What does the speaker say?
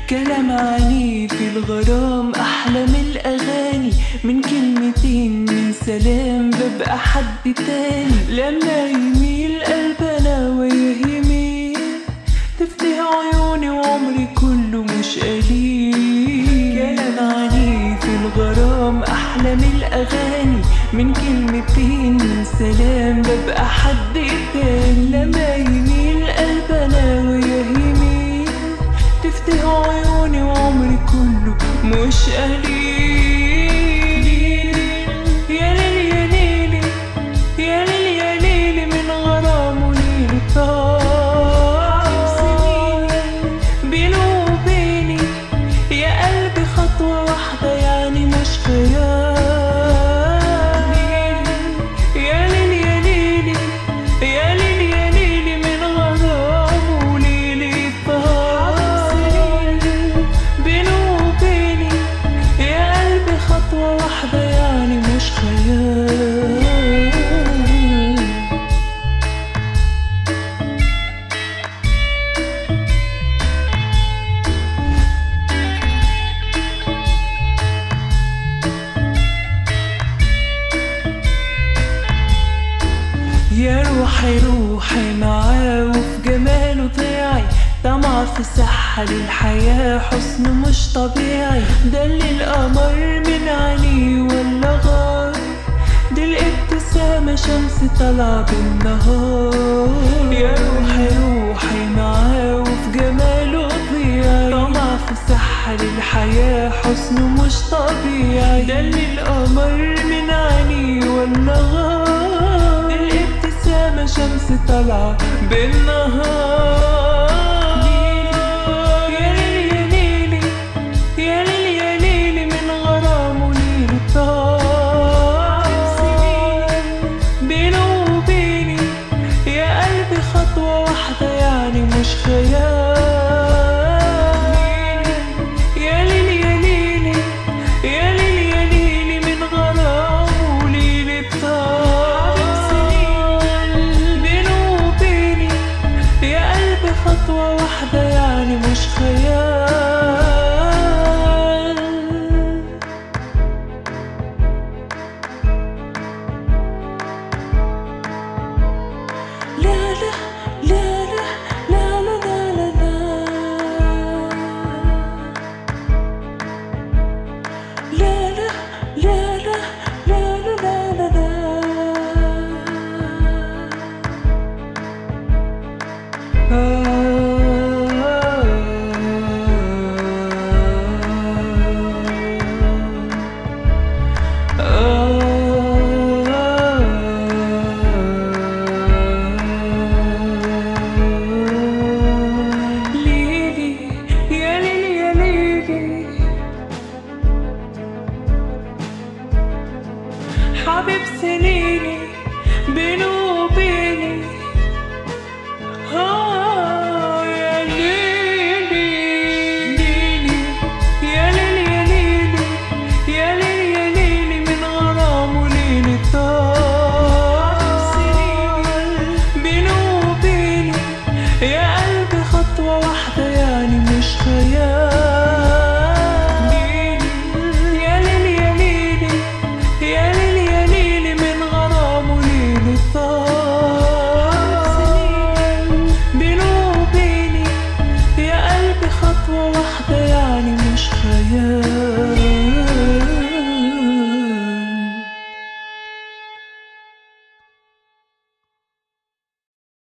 كلام عنيف الغرام أحلى من الأغاني من كلمتين من سلام ببقى حد تاني لما يميل قلبنا وياه يميل تفتح عيوني وعمري كله مش قليل كلام عنيف الغرام أحلى من الأغاني من كلمتين من سلام ببقى حد تاني لما يميل قلبنا وياه يميل تفتح عيوني وعمري كله مش قليل يا ليل يا ليلي يا ليل يا ليلي من غرام وليل طار سنيني بينه وبيني يا قلبي خطوة واحدة يعني مش خيال يا ليل يا ليلي يا ليل يا ليلي من غرام وليلي طار بينه وبيني يا قلبي خطوة واحدة يعني مش خيال يا روحي روحي معاه وفي جماله طيعي طمع في سحر الحياة حسنه مش طبيعي ده اللي القمر من عينيه ولا غار دي الابتسامة شمس طالعة بالنهار يا روحي روحي معاه وفي جماله طبيعي طمع في سحر الحياة حسنه مش طبيعي ده اللي القمر من عينيه ولا غار دي الابتسامة شمس طالعة بالنهار يا ليل يا ليلي يا ليل يا ليلي من غرام وليل طار بينه وبيني يا قلبي خطوة واحدة يعني مش خيال يا ليل يا ليلي يا ليل يا ليلي من غرام وليل طار بينه وبيني يا قلبي خطوة واحدة يعني مش خيال لا لا لا لا لا لا لا لا لا لا لا لا لا لا لا لا ليلي يا ليلي يا ليلي حبيب سنيني بينه وبيني آه يا ليلي ليلي يا ليلي يا ليلي يا ليلي يا ليلي من غرام وليلي طار بينه وبيني يا قلبي خطوة واحدة يعني مش خيال